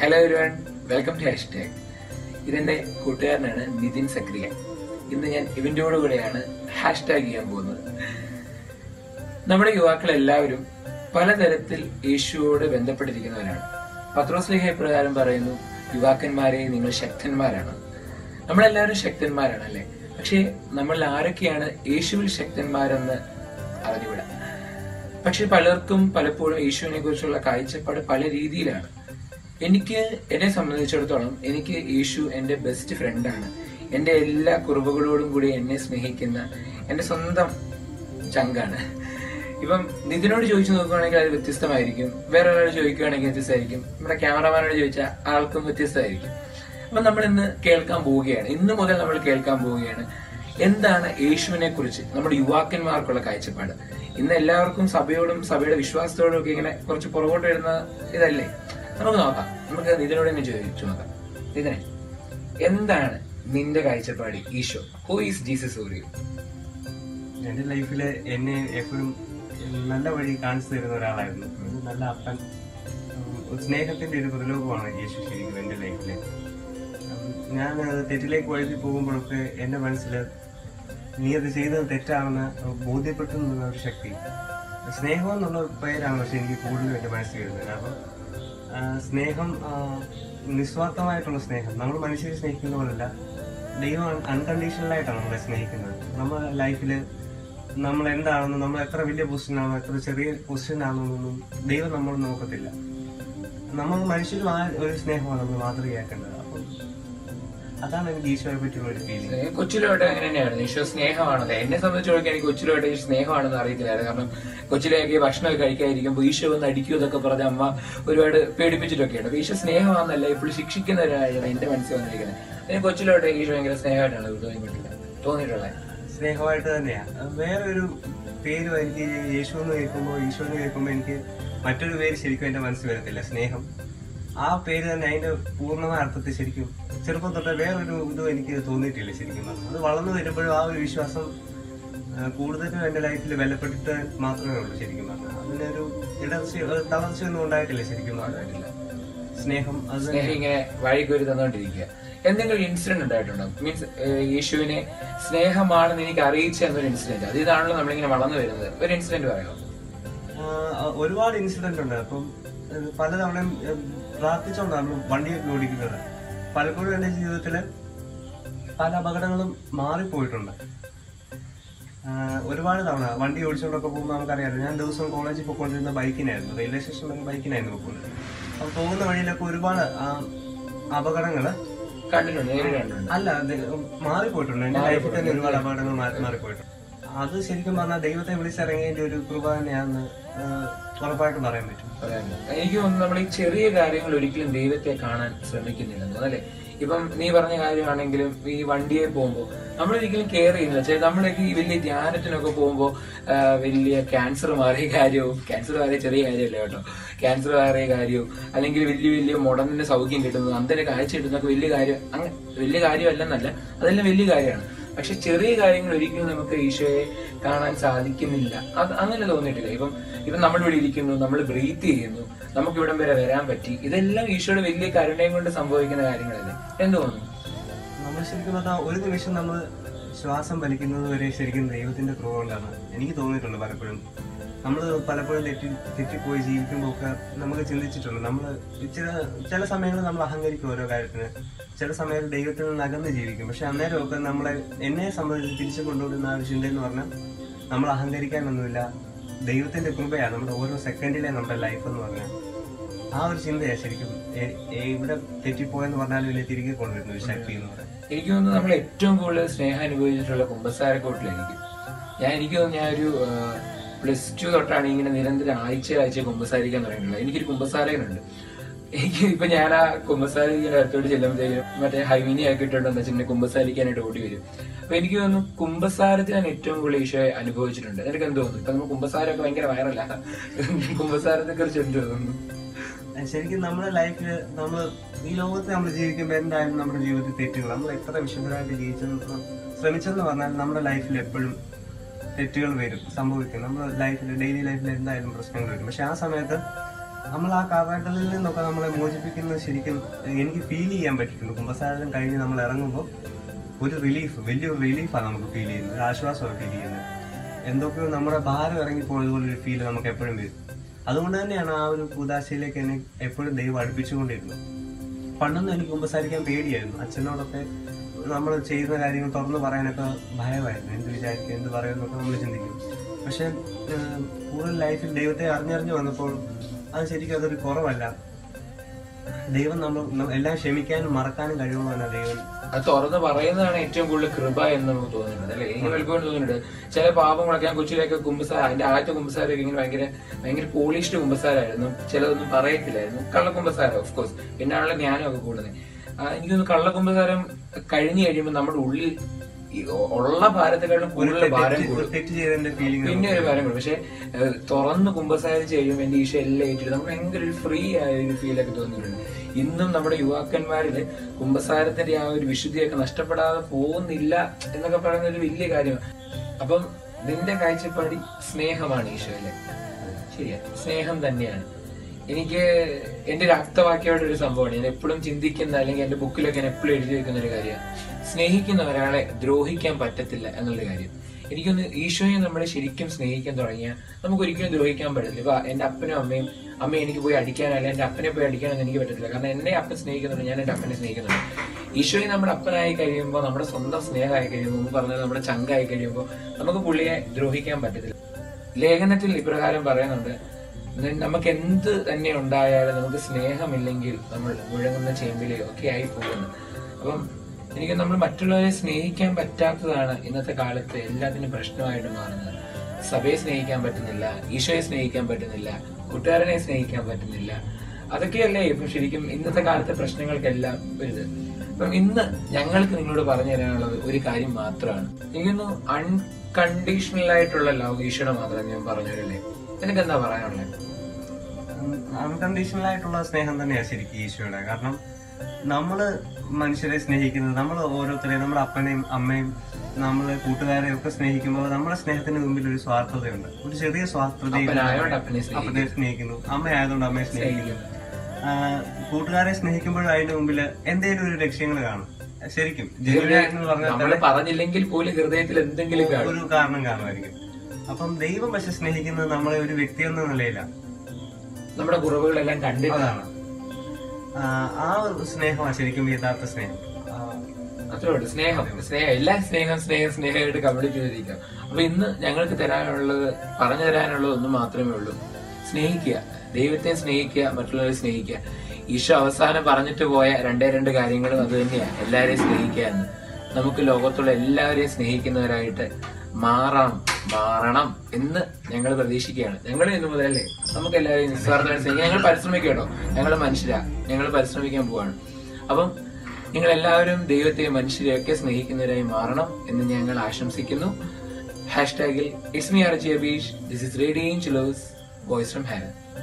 Hello everyone welcome to hashtag ഇതെന്റെ കൂട്ടുകാരനാണ് നിതിൻ സക്രിയ ഇന്ന് ഞാൻ ഇവന്റോട് കൂടെയാണ് ഹാഷ് ടാഗ് ചെയ്യാൻ പോകുന്നത് നമ്മുടെ യുവാക്കൾ എല്ലാവരും പലതരത്തിൽ യേശുവോട് ബന്ധപ്പെട്ടിരിക്കുന്നവരാണ് പത്രോസ്ലിഹ ഇപ്രകാരം പറയുന്നു യുവാക്കന്മാരെ നിങ്ങൾ ശക്തന്മാരാണ് നമ്മളെല്ലാവരും ശക്തന്മാരാണ് അല്ലെ പക്ഷേ നമ്മൾ ആരൊക്കെയാണ് യേശുവിൽ ശക്തന്മാരെന്ന് അറിഞ്ഞുകൂടാ പക്ഷെ പലർക്കും പലപ്പോഴും യേശുവിനെ കുറിച്ചുള്ള കാഴ്ചപ്പാട് പല രീതിയിലാണ് എനിക്ക് എന്നെ സംബന്ധിച്ചിടത്തോളം എനിക്ക് യേശു എന്റെ ബെസ്റ്റ് ഫ്രണ്ടാണ് എന്റെ എല്ലാ കുറവുകളോടും കൂടി എന്നെ സ്നേഹിക്കുന്ന എന്റെ സ്വന്തം ചങ്കാണ് ഇപ്പം നിതിനോട് ചോദിച്ചു നോക്കുകയാണെങ്കിൽ അത് വ്യത്യസ്തമായിരിക്കും വേറെ ഒരാൾ ചോദിക്കുകയാണെങ്കിൽ വ്യത്യസ്തമായിരിക്കും നമ്മുടെ ക്യാമറമാനോട് ചോദിച്ചാൽ ആൾക്കും വ്യത്യസ്തമായിരിക്കും അപ്പൊ നമ്മൾ ഇന്ന് കേൾക്കാൻ പോവുകയാണ് ഇന്ന് മുതൽ നമ്മൾ കേൾക്കാൻ പോവുകയാണ് എന്താണ് യേശുവിനെ കുറിച്ച് നമ്മുടെ യുവാക്കന്മാർക്കുള്ള കാഴ്ചപ്പാട് ഇന്ന് എല്ലാവർക്കും സഭയോടും സഭയുടെ വിശ്വാസത്തോടും ഒക്കെ ഇങ്ങനെ കുറച്ച് പുറകോട്ട് വരുന്ന ഇതല്ലേ നമുക്ക് നോക്കാം നമുക്ക് നിതിനോട് തന്നെ ചോദിച്ചു നോക്കാം നിതിനെ എന്താണ് നിന്റെ കാഴ്ചപ്പാട് Eesho who is Jesus for you എന്റെ ലൈഫില് എന്നെ എപ്പോഴും നല്ല വഴി കാണിച്ചു തരുന്ന ഒരാളായിരുന്നു ഒരു നല്ല അപ്പൻ ഉം, ഒരു സ്നേഹത്തിന്റെ ഒരു പ്രതിലോകമാണ് യേശു ശരിക്കും എന്റെ ലൈഫില് ഉം, ഞാൻ അത് തെറ്റിലേക്ക് വഴുതി പോകുമ്പോഴൊക്കെ എന്റെ മനസ്സിൽ നീ അത് ചെയ്തത് തെറ്റാണെന്ന് ബോധ്യപ്പെട്ടു എന്നുള്ള ഒരു ശക്തി സ്നേഹം എന്നുള്ള പേരാണ് പക്ഷെ എനിക്ക് കൂടുതലും എന്റെ മനസ്സിൽ വരുന്നത് കാരണം ആ, സ്നേഹം ആ, നിസ്വാർത്ഥമായിട്ടുള്ള സ്നേഹം നമ്മൾ മനുഷ്യരെ സ്നേഹിക്കുന്ന പോലല്ല ദൈവം അൺകണ്ടീഷണൽ ആയിട്ടാണ് നമ്മളെ സ്നേഹിക്കുന്നത് നമ്മുടെ ലൈഫിൽ നമ്മൾ എന്താണെന്ന് നമ്മൾ എത്ര വലിയ പൊസിഷൻ ആണോ എത്ര ചെറിയ പൊസിഷൻ ആണെന്നൊന്നും ദൈവം നമ്മൾ നോക്കത്തില്ല നമ്മൾ മനുഷ്യരും ആ ഒരു സ്നേഹമാണ് നമ്മൾ മാതൃകയാക്കേണ്ടത് അപ്പം അതാണ് എനിക്ക് ഈശോയെ പറ്റിയുള്ള ഒരു ഫീലിംഗ് കൊച്ചിലോട്ട് അങ്ങനെ തന്നെയായിരുന്നു ഈശോ സ്നേഹമാണല്ലേ എന്നെ സംബന്ധിച്ചോളം എനിക്ക് കൊച്ചിലോട്ട് ഈശോ സ്നേഹമാണെന്ന് അറിയത്തില്ലായിരുന്നു കാരണം കൊച്ചിലേക്ക് ഭക്ഷണമൊക്കെ കഴിക്കാതിരിക്കുമ്പോൾ ഈശോ ഒന്ന് അടിക്കൂ എന്നൊക്കെ പറഞ്ഞ അമ്മ ഒരുപാട് പേടിപ്പിച്ചിട്ടൊക്കെയാണ് അപ്പൊ ഈശോ സ്നേഹമാണെന്നല്ല ഇപ്പോൾ ശിക്ഷിക്കുന്ന ഒരാളാണ് എന്റെ മനസ്സിൽ വന്നിരിക്കുന്നത് എനിക്ക് കൊച്ചിലോട്ട് ഈശോ ഭയങ്കര സ്നേഹമായിട്ടാണ് തോന്നിയിട്ടില്ല തോന്നിയിട്ടുള്ളത് സ്നേഹമായിട്ട് തന്നെയാണ് വേറൊരു പേര് എനിക്ക് യേശു എന്ന് കേൾക്കുമ്പോൾ ഈശോ എന്ന് കേൾക്കുമ്പോൾ എനിക്ക് മറ്റൊരു പേര് ശരിക്കും എന്റെ മനസ്സിൽ വരത്തില്ല സ്നേഹം ആ പേര് തന്നെ അതിന്റെ പൂർണ്ണമായ അർത്ഥത്തിൽ ശരിക്കും ചെറുപ്പം തൊട്ട് വേറൊരു ഇതും എനിക്ക് തോന്നിയിട്ടില്ല ശരിക്കും പറഞ്ഞാൽ അത് വളർന്നു വരുമ്പോഴും ആ ഒരു വിശ്വാസം ആ, കൂടുതലും എന്റെ ലൈഫിൽ ബലപ്പെട്ടിട്ട് മാത്രമേ ഉള്ളൂ ശരിക്കും പറഞ്ഞാൽ അതിനൊരു ഇടർച്ച തളർച്ചയൊന്നും ഉണ്ടായിട്ടില്ല ശരിക്കും പറഞ്ഞിട്ടില്ല സ്നേഹം അത് സ്നേഹം ഇങ്ങനെ വഴിക്കൊരു തന്നുകൊണ്ടിരിക്കുക എന്തെങ്കിലും ഇൻസിഡന്റ് ഉണ്ടായിട്ടുണ്ടോ മീൻസ് യേശുവിനെ സ്നേഹമാണെന്ന് എനിക്ക് അറിയിച്ച എന്നൊരു ഇൻസിഡന്റ് അത് ഇതാണല്ലോ നമ്മളിങ്ങനെ വളർന്നു വരുന്നത് ഒരു ഇൻസിഡന്റ് പറയാമോ ആ, ഒരുപാട് ഇൻസിഡന്റ് ഉണ്ട് അപ്പം ഏഹ്, പലതവണയും ഏഹ്, പ്രാർത്ഥിച്ചുകൊണ്ടാണ് നമ്മൾ വണ്ടിയൊക്കെ ഓടിക്കുന്നത് പലപ്പോഴും എന്റെ ജീവിതത്തില് പല അപകടങ്ങളും മാറിപ്പോയിട്ടുണ്ട് ആ, ഒരുപാട് തവണ വണ്ടി ഓടിച്ചുകൊണ്ടൊക്കെ പോകുമ്പോൾ നമുക്കറിയാമല്ലോ ഞാൻ ദിവസവും കോളേജിൽ പോയിക്കൊണ്ടിരുന്ന ബൈക്കിനായിരുന്നു റെയിൽവേ സ്റ്റേഷൻ വരെ ബൈക്കിനായിരുന്നു പോയിക്കൊണ്ടിരുന്നത് അപ്പം പോകുന്ന വഴിയിലൊക്കെ ഒരുപാട് ആ, അപകടങ്ങള് കണ്ടിട്ടുണ്ട് നേരിട്ട് കണ്ടിട്ടുണ്ട് അല്ല അത് മാറിപ്പോയിട്ടുണ്ട് എന്റെ ലൈഫിൽ തന്നെ ഒരുപാട് അപകടങ്ങൾ മാറി മാറിപ്പോയിട്ടുണ്ട് അത് ശരിക്കും പറഞ്ഞാൽ ദൈവത്തെ വിളിച്ചിറങ്ങിയതിന്റെ ഒരു കൃപ തന്നെയാണെന്ന് ആ, ഉറപ്പായിട്ടും പറയാൻ പറ്റും പറയാനുണ്ട്. എനിക്ക് തോന്നുന്നു നമ്മൾ ഈ ചെറിയ കാര്യങ്ങൾ ഒരിക്കലും ദൈവത്തെ കാണാൻ ശ്രമിക്കുന്നില്ലെന്ന് അല്ലെ ഇപ്പം നീ പറഞ്ഞ കാര്യമാണെങ്കിലും ഈ വണ്ടിയെ പോകുമ്പോൾ നമ്മളൊരിക്കലും കെയർ ചെയ്യുന്നില്ല ചില നമ്മളൊക്കെ ഈ വലിയ ധ്യാനത്തിനൊക്കെ പോകുമ്പോൾ വലിയ ക്യാൻസർ മാറിയ കാര്യവും ക്യാൻസർ മാറിയ ചെറിയ കാര്യമല്ല കേട്ടോ ക്യാൻസർ മാറിയ കാര്യവും അല്ലെങ്കിൽ വലിയ വലിയ മുടന്നിന്റെ സൗഖ്യം കിട്ടുന്നു അന്തര കാഴ്ച കിട്ടുന്നൊക്കെ വലിയ കാര്യം അങ്ങനെ വലിയ കാര്യമല്ലെന്നല്ല അതെല്ലാം വലിയ കാര്യമാണ് പക്ഷെ ചെറിയ കാര്യങ്ങൾ ഒരിക്കലും നമുക്ക് ഈശോയെ കാണാൻ സാധിക്കുന്നില്ല അത് അങ്ങനെ തോന്നിയിട്ടില്ല ഇപ്പം ഇപ്പം നമ്മൾ ഇവിടെ ഇരിക്കുന്നു നമ്മൾ ബ്രീത്ത് ചെയ്യുന്നു നമുക്ക് ഇവിടം വരെ വരാൻ പറ്റി ഇതെല്ലാം ഈശോയുടെ വലിയ കരുണയും കൊണ്ട് സംഭവിക്കുന്ന കാര്യങ്ങളല്ലേ എന്ത് തോന്നുന്നു നമ്മൾ ശരിക്കും പറഞ്ഞാൽ ഒരു നിമിഷം നമ്മൾ ശ്വാസം വലിക്കുന്നത് വരെ ശരിക്കും ദൈവത്തിന്റെ കൃപ കൊണ്ടാണ് എനിക്ക് തോന്നിയിട്ടുണ്ട് പലപ്പോഴും നമ്മൾ പലപ്പോഴും തെറ്റി തെറ്റിപ്പോയി ജീവിക്കുമ്പോൾ ഒക്കെ നമുക്ക് ചിന്തിച്ചിട്ടുണ്ട് നമ്മൾ ചില ചില സമയങ്ങളിൽ നമ്മൾ അഹങ്കരിക്കും ഓരോ കാര്യത്തിന് ചില സമയത്ത് ദൈവത്തിൽ നിന്ന് അകന്ന് ജീവിക്കും പക്ഷെ അന്നേരമൊക്കെ നമ്മളെ എന്നെ സംബന്ധിച്ച് തിരിച്ചു കൊണ്ടുവരുന്ന ആ ഒരു ചിന്ത എന്ന് പറഞ്ഞാൽ നമ്മൾ അഹങ്കരിക്കാനൊന്നുമില്ല ദൈവത്തിന്റെ കൃപയാണ് നമ്മുടെ ഓരോ സെക്കൻഡിലെ നമ്മുടെ ലൈഫ് എന്ന് പറഞ്ഞാൽ ആ ഒരു ചിന്തയാണ് ശരിക്കും എ- എ- ഇവിടെ തെറ്റിപ്പോയെന്ന് പറഞ്ഞാലും ഇതിനെ തിരികെ കൊണ്ടുവരുന്ന ഒരു ശക്തി എന്ന് പറയുന്നത് എനിക്ക് തോന്നുന്നു നമ്മൾ ഏറ്റവും കൂടുതൽ സ്നേഹം അനുഭവിച്ചിട്ടുള്ള കുമ്പസാരക്കോട്ടിലായിരിക്കും ഞാൻ എനിക്ക് തോന്നുന്നു ഞാൻ ഒരു പ്ലസ് ടു തൊട്ടാണ് ഇങ്ങനെ നിരന്തരം ആഴ്ച ആഴ്ച കുമ്പസാരിക്കാൻ തുടങ്ങിയിട്ടുള്ളത് എനിക്കൊരു കുമ്പസാരകനുണ്ട് എനിക്ക് ഇപ്പൊ ഞാൻ ആ കുമ്പസാരിക്കാൻ അടുത്തോട്ട് ചെല്ലുമ്പോഴത്തേക്കും മറ്റേ ഹൈമിനി ഒക്കെ ഇട്ടുണ്ടെന്ന് വെച്ചിട്ടുണ്ടെങ്കിൽ കുമ്പസാരിക്കാനായിട്ട് ഓടി വരും അപ്പൊ എനിക്ക് തോന്നുന്നു കുമ്പസാരത്തിൽ ഞാൻ ഏറ്റവും കൂടുതൽ ഈശോയെ അനുഭവിച്ചിട്ടുണ്ട് എനിക്ക് എന്ത് തോന്നുന്നു ഇപ്പൊ നമ്മൾ കുമ്പസാരമൊക്കെ ഭയങ്കര വൈറല്ല കുമ്പസാരത്തെ കുറിച്ച് എന്ത് തോന്നുന്നു ശരിക്കും നമ്മുടെ ലൈഫിൽ നമ്മൾ ഈ ലോകത്ത് നമ്മൾ ജീവിക്കുമ്പോൾ എന്തായാലും നമ്മുടെ ജീവിതത്തിൽ തെറ്റുകൾ നമ്മൾ എത്ര വിശുദ്ധരായിട്ട് ജീവിച്ചെന്ന് ശ്രമിച്ചെന്ന് പറഞ്ഞാൽ നമ്മുടെ ലൈഫിൽ എപ്പോഴും തെറ്റുകൾ വരും സംഭവിക്കും നമ്മുടെ ലൈഫിൽ ഡെയിലി ലൈഫിൽ എന്തായാലും പ്രശ്നങ്ങൾ വരും പക്ഷെ ആ സമയത്ത് നമ്മൾ ആ കാലഘട്ടത്തിൽ നിന്നൊക്കെ നമ്മളെ മോചിപ്പിക്കുന്നത് ശരിക്കും എനിക്ക് ഫീൽ ചെയ്യാൻ പറ്റിയിട്ടുണ്ട് കുമ്പസാരം കഴിഞ്ഞ് നമ്മൾ ഇറങ്ങുമ്പോൾ ഒരു റിലീഫ് വലിയൊരു റിലീഫാണ് നമുക്ക് ഫീൽ ചെയ്യുന്നത് ഒരു ആശ്വാസമാണ് ഫീൽ ചെയ്യുന്നത് എന്തൊക്കെയോ നമ്മുടെ ഭാരം ഇറങ്ങിപ്പോയതുപോലെ ഒരു ഫീൽ നമുക്ക് എപ്പോഴും വരും അതുകൊണ്ട് തന്നെയാണ് ആ ഒരു കൂതാശയിലേക്ക് എന്നെ എപ്പോഴും ദൈവം അടുപ്പിച്ചുകൊണ്ടിരുന്നത് പണ്ടൊന്നും എനിക്ക് കുമ്പസാരിക്കാൻ പേടിയായിരുന്നു അച്ഛനോടൊക്കെ നമ്മൾ ചെയ്യുന്ന കാര്യങ്ങൾ തുറന്നു പറയാനൊക്കെ ഭയമായിരുന്നു എന്ത് വിചാരിക്കും എന്ത് പറയുമെന്നൊക്കെ നമ്മൾ ചിന്തിക്കും പക്ഷെ ഏഹ്, കൂടുതൽ ലൈഫിൽ ദൈവത്തെ അറിഞ്ഞറിഞ്ഞ് വന്നപ്പോൾ അത് ശരിക്കും അതൊരു കുറവല്ല ദൈവം നമ്മൾ ന- എല്ലാം ക്ഷമിക്കാനും മറക്കാനും കഴിവുള്ളതാണ് ദൈവം അത് തുറന്ന് പറയുന്നതാണ് ഏറ്റവും കൂടുതൽ കൃപ എന്ന് നമുക്ക് തോന്നുന്നുണ്ട് അല്ലെ എനിക്ക് പലപ്പോഴും തോന്നുന്നുണ്ട് ചില പാപങ്ങളൊക്കെ ഞാൻ കൊച്ചിയിലൊക്കെ കുമ്പസാര അതിന്റെ ആദ്യത്തെ കുമ്പസാരമൊക്കെ ഇങ്ങനെ ഭയങ്കര ഭയങ്കര പോളിഷ്ഡ് കുമ്പസാരമായിരുന്നു ചിലതൊന്നും പറയത്തില്ലായിരുന്നു കള്ള കുമ്പസാരം ഓഫ് കോഴ്സ് പിന്നാണല്ലോ ജ്ഞാനമൊക്കെ കൂടുന്നത് എനിക്കൊന്ന് കള്ള കുമ്പസാരം കഴിഞ്ഞു കഴിയുമ്പോൾ നമ്മുടെ ഉള്ളിൽ ഈ ഉള്ള ഭാരത്തെക്കാളും കൂടുതൽ ഭാരം തെറ്റ് കൂടും തെറ്റ് ചെയ്തതിന്റെ ഫീലിംഗ് പിന്നെ ഒരു കാര്യം കൂടി പക്ഷെ ഏഹ്, തുറന്ന് കുമ്പസാരിച്ച് കഴിയുമ്പോൾ എന്റെ ഈശോ എല്ലാം ഏറ്റിട്ട് നമുക്ക് ഭയങ്കര ഒരു ഫ്രീ ആയ ഒരു ഫീലൊക്കെ തോന്നിയിട്ടുണ്ട് ഇന്നും നമ്മുടെ യുവാക്കന്മാരില് കുമ്പസാരത്തിന്റെ ആ ഒരു വിശുദ്ധിയൊക്കെ നഷ്ടപ്പെടാതെ പോകുന്നില്ല എന്നൊക്കെ പറയുന്ന ഒരു വലിയ കാര്യമാണ് അപ്പം നിന്റെ കാഴ്ചപ്പാടി സ്നേഹമാണ് ഈശോയിലെ ശരിയാ സ്നേഹം തന്നെയാണ് എനിക്ക് എന്റെ ഒരു ആപ്തവാക്യമായിട്ട് ഒരു സംഭവമാണ് ഞാൻ എപ്പോഴും ചിന്തിക്കുന്ന അല്ലെങ്കിൽ എന്റെ ബുക്കിലൊക്കെ ഞാൻ എപ്പോഴും എഴുതി വെക്കുന്ന ഒരു കാര്യമാണ് സ്നേഹിക്കുന്ന ഒരാളെ ദ്രോഹിക്കാൻ പറ്റത്തില്ല എന്നുള്ള കാര്യം എനിക്കൊന്ന് ഈശോയെ നമ്മളെ ശരിക്കും സ്നേഹിക്കാൻ തുടങ്ങിയാൽ നമുക്ക് ഒരിക്കലും ദ്രോഹിക്കാൻ പറ്റത്തില്ല ഇപ്പൊ എന്റെ അപ്പനും അമ്മയും അമ്മ എനിക്ക് പോയി അടിക്കാനല്ല എന്റെ അപ്പനെ പോയി അടിക്കാനൊന്നും എനിക്ക് പറ്റത്തില്ല കാരണം എന്നെ അപ്പൻ സ്നേഹിക്കുന്നുണ്ട് ഞാൻ എന്റെ അപ്പനെ സ്നേഹിക്കുന്നുണ്ട് ഈശോയെ നമ്മുടെ അപ്പനായി കഴിയുമ്പോൾ നമ്മുടെ സ്വന്തം സ്നേഹമായി കഴിയുമ്പോൾ മുമ്പ് പറഞ്ഞത് നമ്മുടെ ചങ്കായി കഴിയുമ്പോൾ നമുക്ക് പുള്ളിയെ ദ്രോഹിക്കാൻ പറ്റത്തില്ല ലേഖനത്തിൽ ഇപ്രകാരം പറയുന്നുണ്ട് ന- നമുക്ക് എന്ത് തന്നെ ഉണ്ടായാലും നമുക്ക് സ്നേഹമില്ലെങ്കിൽ നമ്മൾ മുഴങ്ങുന്ന ചേമ്പിലെയോ ഒക്കെ ആയി പോകുന്നു അപ്പം എനിക്ക് നമ്മൾ മറ്റുള്ളവരെ സ്നേഹിക്കാൻ പറ്റാത്തതാണ് ഇന്നത്തെ കാലത്ത് എല്ലാത്തിനും പ്രശ്നമായിട്ട് മാറുന്നത് സഭയെ സ്നേഹിക്കാൻ പറ്റുന്നില്ല ഈശോയെ സ്നേഹിക്കാൻ പറ്റുന്നില്ല കൂട്ടുകാരനെ സ്നേഹിക്കാൻ പറ്റുന്നില്ല അതൊക്കെയല്ലേ ഇപ്പൊ ശരിക്കും ഇന്നത്തെ കാലത്തെ പ്രശ്നങ്ങൾക്കെല്ലാം ഒരു അപ്പം ഇന്ന് ഞങ്ങൾക്ക് നിങ്ങളോട് പറഞ്ഞു തരാനുള്ളത് ഒരു കാര്യം മാത്രമാണ് എനിക്കൊന്ന് അൺകണ്ടീഷണൽ ആയിട്ടുള്ള ലവ് ഈശോയുടെ മാത്രം ഞാൻ പറഞ്ഞല്ലേ നിനക്ക് എന്താ പറയാനുള്ളത് അൺകണ്ടീഷണൽ ആയിട്ടുള്ള സ്നേഹം തന്നെയാണ് ശരിക്കും ഈശോയുടെ കാരണം നമ്മള് മനുഷ്യരെ സ്നേഹിക്കുന്നത് നമ്മൾ ഓരോരുത്തരെയും നമ്മുടെ അപ്പനെയും അമ്മയും നമ്മളെ കൂട്ടുകാരെയും ഒക്കെ സ്നേഹിക്കുമ്പോൾ നമ്മുടെ സ്നേഹത്തിന് മുമ്പിൽ ഒരു സ്വാർത്ഥതയുണ്ട് ഒരു ചെറിയ സ്വാർത്ഥതയും അപ്പനായോണ്ട് അപ്പനെ സ്നേഹിക്കും അപ്പനെ സ്നേഹിക്കുന്നു അമ്മയായതുകൊണ്ട് അമ്മയെ സ്നേഹിക്കുന്നു ആ, കൂട്ടുകാരെ സ്നേഹിക്കുമ്പോഴും അതിന്റെ മുമ്പിൽ എന്തെങ്കിലും ഒരു ലക്ഷ്യങ്ങൾ കാണും ശരിക്കും ജനുവിനായിരുന്നു പറഞ്ഞാൽ നമ്മൾ പറഞ്ഞില്ലെങ്കിൽ പോലും ഹൃദയത്തിൽ എന്തെങ്കിലും കാണും ഒരു കാരണം കാണുമായിരിക്കും അപ്പം ദൈവം പക്ഷെ സ്നേഹിക്കുന്നത് നമ്മളെ ഒരു വ്യക്തി എന്ന നിലയിലാണ് നമ്മുടെ കുറവുകളെല്ലാം കണ്ടിട്ടാണ് അതാണ് ആ, ആ ഒരു സ്നേഹമാണ് ശരിക്കും യഥാർത്ഥ സ്നേഹം ആ, അത്രേ ഉള്ളൂ സ്നേഹം സ്നേഹം എല്ലാ സ്നേഹം സ്നേഹം സ്നേഹമായിട്ട് കംപ്ലീറ്റ് ചെയ്തിരിക്കാം അപ്പൊ ഇന്ന് ഞങ്ങൾക്ക് തരാനുള്ളത് പറഞ്ഞു തരാനുള്ളത് ഒന്ന് മാത്രമേ ഉള്ളൂ സ്നേഹിക്കുക ദൈവത്തെ സ്നേഹിക്കുക മറ്റുള്ളവരെ സ്നേഹിക്കുക ഈശോ അവസാനം പറഞ്ഞിട്ട് പോയ രണ്ടേ രണ്ട് കാര്യങ്ങളും അത് തന്നെയാണ് എല്ലാവരെയും സ്നേഹിക്കുക എന്ന് നമുക്ക് ലോകത്തുള്ള എല്ലാവരെയും സ്നേഹിക്കുന്നവരായിട്ട് മാറണം മാറണം എന്ന് ഞങ്ങൾ പ്രതീക്ഷിക്കുകയാണ് ഞങ്ങൾ ഇന്ന് മുതലല്ലേ നമുക്ക് എല്ലാവരെയും നിസ്വാർത്ഥമായിട്ട് സ്നേഹിക്കാം ഞങ്ങൾ പരിശ്രമിക്കാം കേട്ടോ ഞങ്ങൾ മനുഷ്യരാ ഞങ്ങൾ പരിശ്രമിക്കാൻ പോവാണ് അപ്പം നിങ്ങൾ എല്ലാവരും ദൈവത്തെ മനുഷ്യരെയൊക്കെ സ്നേഹിക്കുന്നവരായി മാറണം എന്ന് ഞങ്ങൾ ആശംസിക്കുന്നു ഹാഷ്ടാഗിൽ ഇസ്മി R G Abeesh this is radio ചിലോസ് വോയിസ് ഫ്രം ഹാവൻ